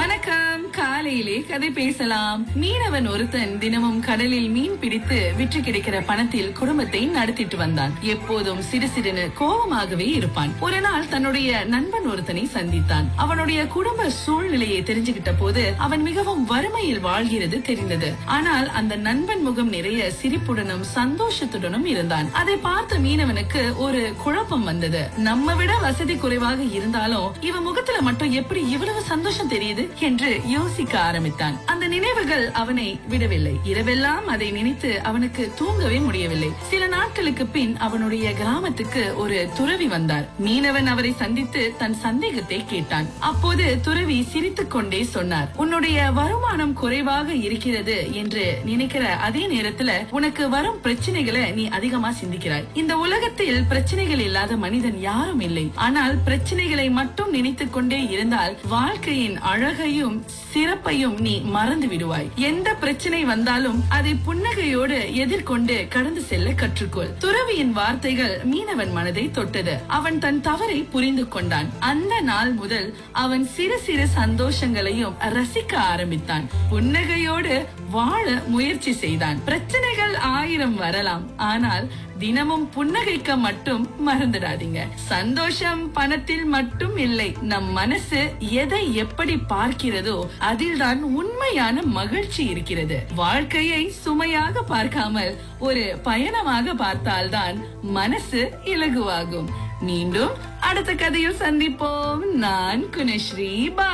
வணக்கம் காலையிலே கதை பேசலாம் மீனவன் ஒருத்தன் தினமும் கடலில் மீன் பிடித்து விற்று கிடைக்கிற பணத்தில் குடும்பத்தை நடத்திட்டு வந்தான் எப்போதும் சிறு சிறுன்னு கோபமாகவே இருப்பான் ஒரு நாள் தன்னுடைய நண்பன் ஒருத்தனை சந்தித்தான் அவனுடைய குடும்ப சூழ்நிலையை தெரிஞ்சுகிட்ட போது அவன் மிகவும் வறுமையில் வாழ்கிறது தெரிந்தது ஆனால் அந்த நண்பன் முகம் நிறைய சிரிப்புடனும் சந்தோஷத்துடனும் இருந்தான் அதை பார்த்த மீனவனுக்கு ஒரு குழப்பம் வந்தது நம்ம விட வசதி குறைவாக இருந்தாலும் இவன் முகத்துல மட்டும் எப்படி இவ்வளவு சந்தோஷம் தெரியுது என்று யோசிக்க ஆரம்பித்தான் அந்த நினைவுகள் அவனை விடவில்லை இரவெல்லாம் அதை நினைத்து அவனுக்கு தூங்கவே முடியவில்லை சில நாட்களுக்கு பின் அவனுடைய கிராமத்துக்கு ஒரு துறவி வந்தார் மீனவன் அவரை சந்தித்து தன் சந்தேகத்தை கேட்டான் அப்போது துறவி சிரித்துக் கொண்டே சொன்னார் உன்னுடைய வருமானம் குறைவாக இருக்கிறது என்று நினைக்கிற அதே நேரத்துல உனக்கு வரும் பிரச்சனைகளை நீ அதிகமா சிந்திக்கிறாய் இந்த உலகத்தில் பிரச்சனைகள் இல்லாத மனிதன் யாரும் இல்லை ஆனால் பிரச்சனைகளை மட்டும் நினைத்துக் கொண்டே இருந்தால் வாழ்க்கையின் அழகையும் சிறப்பையும் நீ மறந்து விடுவாய் எந்த பிரச்சனை வந்தாலும் அதை புன்னகையோடு எதிர்கொண்டு கடந்து செல்ல கற்றுக்கொள் துறவியின் வார்த்தைகள் மீனவன் மனதை தொட்டது அவன் தன் தவறை புரிந்து கொண்டான் அந்த நாள் முதல் அவன் சிறு சிறு சந்தோஷங்களையும் ரசிக்க ஆரம்பித்தான் புன்னகையோடு வாழ முயற்சி செய்தான் பிரச்சனைகள் ஆயிரம் வரலாம் ஆனால் தினமும் புன்னகைக்க மட்டும் மறந்துடாதீங்க சந்தோஷம் பணத்தில் மட்டும் இல்லை நம் மனசு எதை எப்படி பார்க்கிறதோ அதில்தான் உண்மையான மகிழ்ச்சி இருக்கிறது வாழ்க்கையை சுமையாக பார்க்காமல் ஒரு பயணமாக பார்த்தால்தான் மனசு இலகுவாகும் மீண்டும் அடுத்த கதையில் சந்திப்போம் நான் குணஸ்ரீ பா